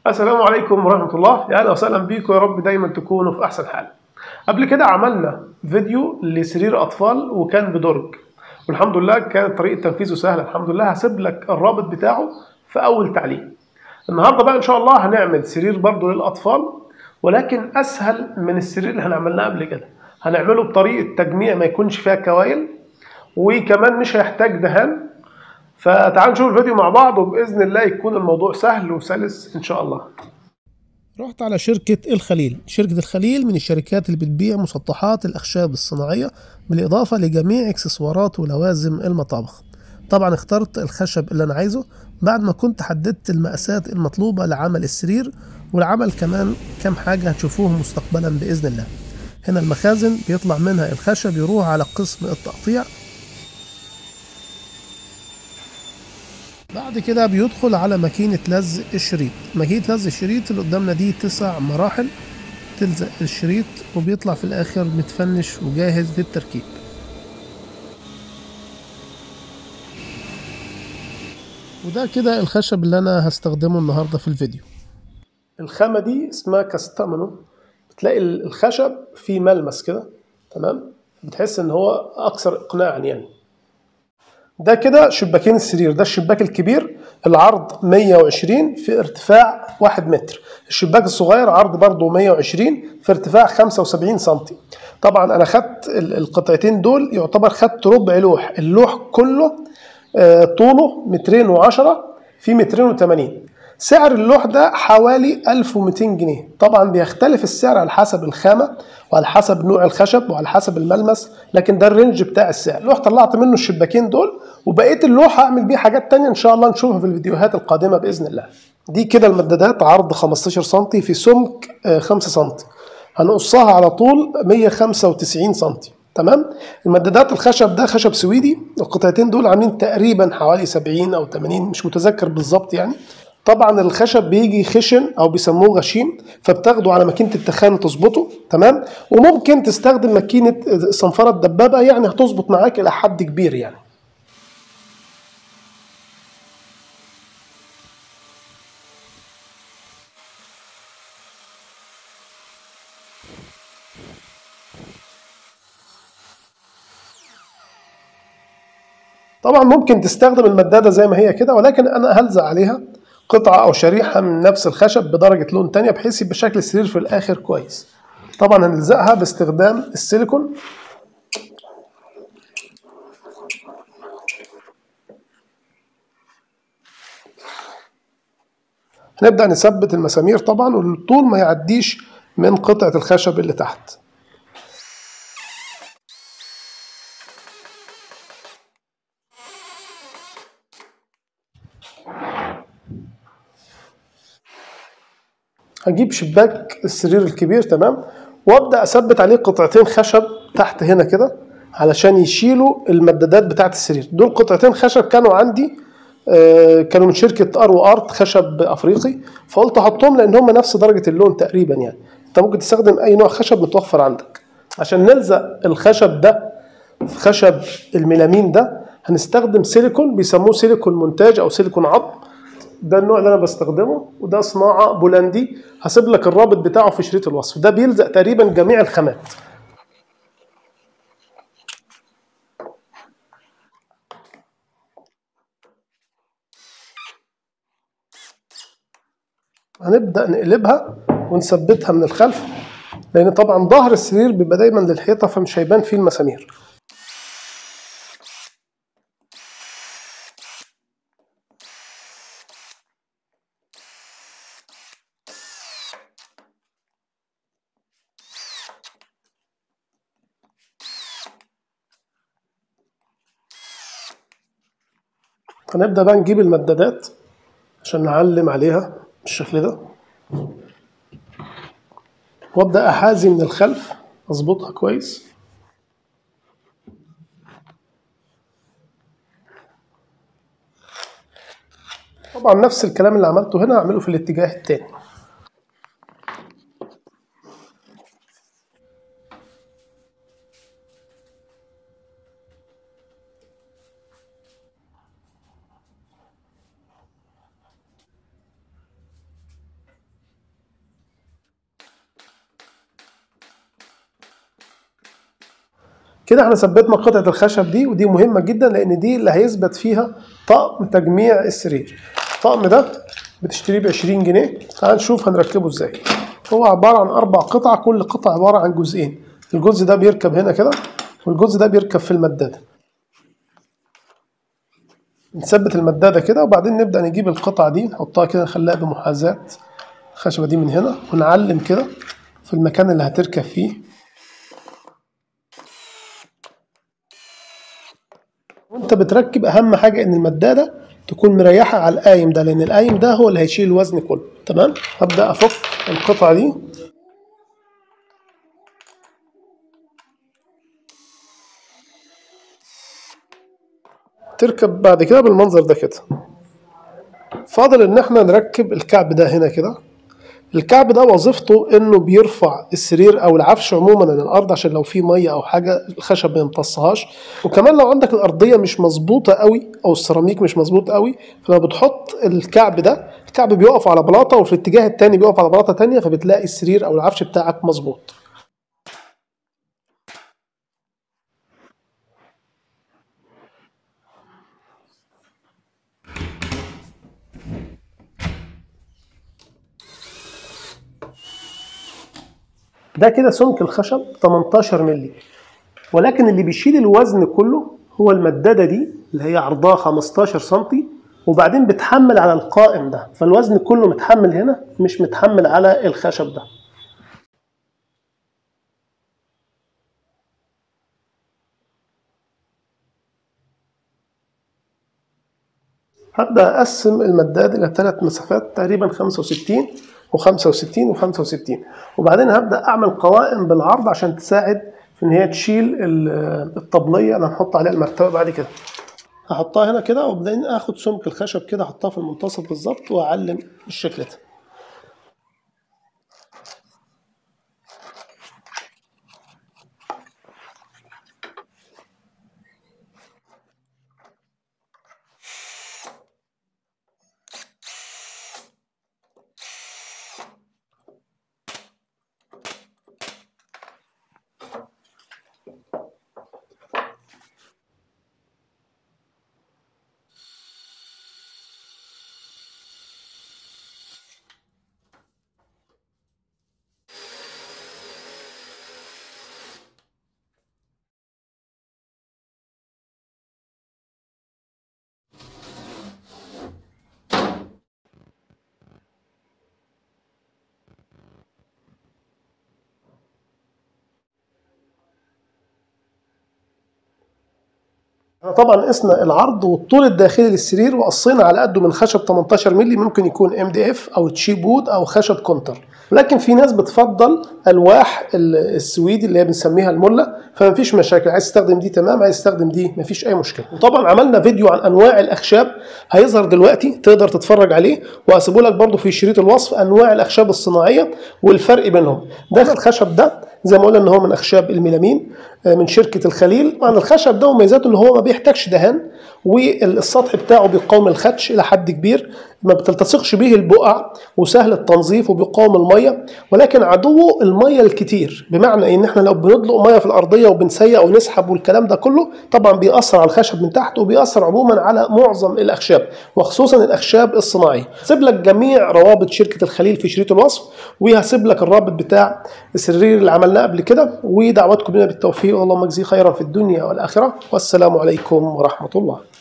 السلام عليكم ورحمة الله يا أهلا وسهلا بيكم يا رب دايما تكونوا في أحسن حال قبل كده عملنا فيديو لسرير أطفال وكان بدرج والحمد لله كانت طريقة تنفيذه سهلة الحمد لله هسيب لك الرابط بتاعه في أول تعليق النهاردة بقى إن شاء الله هنعمل سرير برضو للأطفال ولكن أسهل من السرير اللي احنا عملناه قبل كده هنعمله بطريقة تجميع ما يكونش فيها كوايل وكمان مش هيحتاج دهان فتعالوا نشوف الفيديو مع بعض وباذن الله يكون الموضوع سهل وسلس ان شاء الله رحت على شركة الخليل شركة الخليل من الشركات اللي بتبيع مسطحات الأخشاب الصناعية بالإضافة لجميع إكسسوارات ولوازم المطابخ طبعا اخترت الخشب اللي أنا عايزه بعد ما كنت حددت المقاسات المطلوبة لعمل السرير والعمل كمان كم حاجة هتشوفوه مستقبلا بإذن الله هنا المخازن بيطلع منها الخشب يروح على قسم التقطيع بعد كده بيدخل على ماكينة لزق الشريط ماكينة لزق الشريط اللي قدامنا دي تسع مراحل تلزق الشريط وبيطلع في الآخر متفنش وجاهز للتركيب وده كده الخشب اللي أنا هستخدمه النهاردة في الفيديو الخامة دي اسمها كاستامينو بتلاقي الخشب فيه ملمس كده تمام بتحس ان هو اكثر اقناعا يعني ده كده شباكين السرير ده الشباك الكبير العرض 120 في ارتفاع 1 متر الشباك الصغير عرض برضه 120 في ارتفاع 75 سم طبعا انا خدت القطعتين دول يعتبر خدت ربع لوح اللوح كله طوله مترين وعشرة في مترين وثمانين سعر اللوح ده حوالي 1200 جنيه طبعا بيختلف السعر على حسب الخامة وعلى حسب نوع الخشب وعلى حسب الملمس لكن ده الرينج بتاع السعر اللوح طلعت منه الشباكين دول وبقيه اللوح هعمل بيه حاجات تانية ان شاء الله نشوفها في الفيديوهات القادمة باذن الله دي كده المدادات عرض 15 سم في سمك 5 سم هنقصها على طول 195 سم تمام المدادات الخشب ده خشب سويدي القطعتين دول عاملين تقريبا حوالي 70 او 80 مش متذكر بالظبط يعني طبعا الخشب بيجي خشن او بيسموه غشيم فبتاخده على ماكينه التخان تظبطه تمام وممكن تستخدم ماكينه صنفره الدبابه يعني هتظبط معاك الى حد كبير يعني طبعا ممكن تستخدم المداده زي ما هي كده ولكن انا هلزق عليها قطعة أو شريحة من نفس الخشب بدرجة لون تانية بحيث يبقى شكل السرير في الآخر كويس طبعا هنلزقها باستخدام السيليكون هنبدأ نثبت المسامير طبعا والطول ما يعديش من قطعة الخشب اللي تحت هجيب شباك السرير الكبير تمام وابدا اثبت عليه قطعتين خشب تحت هنا كده علشان يشيلوا المدادات بتاعه السرير دول قطعتين خشب كانوا عندي آه كانوا من شركه ار وارت خشب افريقي فقلت احطهم لان هم نفس درجه اللون تقريبا يعني انت ممكن تستخدم اي نوع خشب متوفر عندك عشان نلزق الخشب ده في خشب الميلامين ده هنستخدم سيليكون بيسموه سيليكون مونتاج او سيليكون عظم ده النوع اللي انا بستخدمه وده صناعه بولندي هسيب لك الرابط بتاعه في شريط الوصف ده بيلزق تقريبا جميع الخامات هنبدا نقلبها ونثبتها من الخلف لان طبعا ظهر السرير بيبقى دايما للحيطه فمش هيبان فيه المسامير هنبدأ بقى نجيب المدادات عشان نعلم عليها بالشكل ده وابدأ أحازي من الخلف أظبطها كويس طبعا نفس الكلام اللي عملته هنا أعمله في الاتجاه التاني كده احنا ثبتنا قطعة الخشب دي ودي مهمة جدا لأن دي اللي هيثبت فيها طقم تجميع السرير الطقم ده بتشتريه ب 20 جنيه تعال نشوف هنركبه ازاي هو عبارة عن أربع قطع كل قطعة عبارة عن جزئين الجزء ده بيركب هنا كده والجزء ده بيركب في المدادة نثبت المدادة كده وبعدين نبدأ نجيب القطعة دي نحطها كده نخليها بمحاذاة الخشبة دي من هنا ونعلم كده في المكان اللي هتركب فيه وانت بتركب اهم حاجة ان المدادة تكون مريحة على القايم ده لان القايم ده هو اللي هيشيل الوزن كله تمام هبدأ افك القطعة دي تركب بعد كده بالمنظر ده كده فاضل ان احنا نركب الكعب ده هنا كده الكعب ده وظيفته انه بيرفع السرير او العفش عموما من الارض عشان لو في ميه او حاجه الخشب ما يمتصهاش وكمان لو عندك الارضيه مش مظبوطه قوي او السيراميك مش مظبوط قوي فلما بتحط الكعب ده الكعب بيقف على بلاطه وفي الاتجاه التاني بيقف على بلاطه تانيه فبتلاقي السرير او العفش بتاعك مظبوط ده كده سمك الخشب 18 مللي ولكن اللي بيشيل الوزن كله هو المدادة دي اللي هي عرضها 15 سنتي وبعدين بتحمل على القائم ده فالوزن كله متحمل هنا مش متحمل على الخشب ده هبدأ أقسم المداد إلى ثلاث مسافات تقريبا 65 و65 و65 وبعدين هبدأ أعمل قوائم بالعرض عشان تساعد في إن هي تشيل الطبلية اللي هنحط عليها المرتبة بعد كده هحطها هنا كده وبعدين آخد سمك الخشب كده أحطها في المنتصف بالظبط وأعلم بالشكل ده احنا طبعا قسنا العرض والطول الداخلي للسرير وقصينا على قده من خشب 18 مللي ممكن يكون ام دي اف او تشيب وود او خشب كونتر لكن في ناس بتفضل الواح السويدي اللي هي بنسميها المله فمفيش مشاكل عايز تستخدم دي تمام عايز تستخدم دي مفيش اي مشكله وطبعا عملنا فيديو عن انواع الاخشاب هيظهر دلوقتي تقدر تتفرج عليه وهسيبه لك برده في شريط الوصف انواع الاخشاب الصناعيه والفرق بينهم ده الخشب ده زي ما قلنا ان هو من اخشاب الميلامين من شركه الخليل طبعا الخشب ده مميزاته ان هو ما بيحتاجش دهان والسطح بتاعه بيقاوم الخدش الى حد كبير ما بتلتصقش به البقع وسهل التنظيف وبيقاوم الميه ولكن عدوه الميه الكتير بمعنى ان احنا لو بندلق ميه في الارضيه وبنسيق ونسحب والكلام ده كله طبعا بيأثر على الخشب من تحت وبيأثر عموما على معظم الاخشاب وخصوصا الاخشاب الصناعيه سيب لك جميع روابط شركه الخليل في شريط الوصف وهسيب لك الرابط بتاع السرير اللي عملناه قبل كده ودعواتكم لنا بالتوفيق واللهم اجزيه خيرا في الدنيا والاخره والسلام عليكم ورحمه الله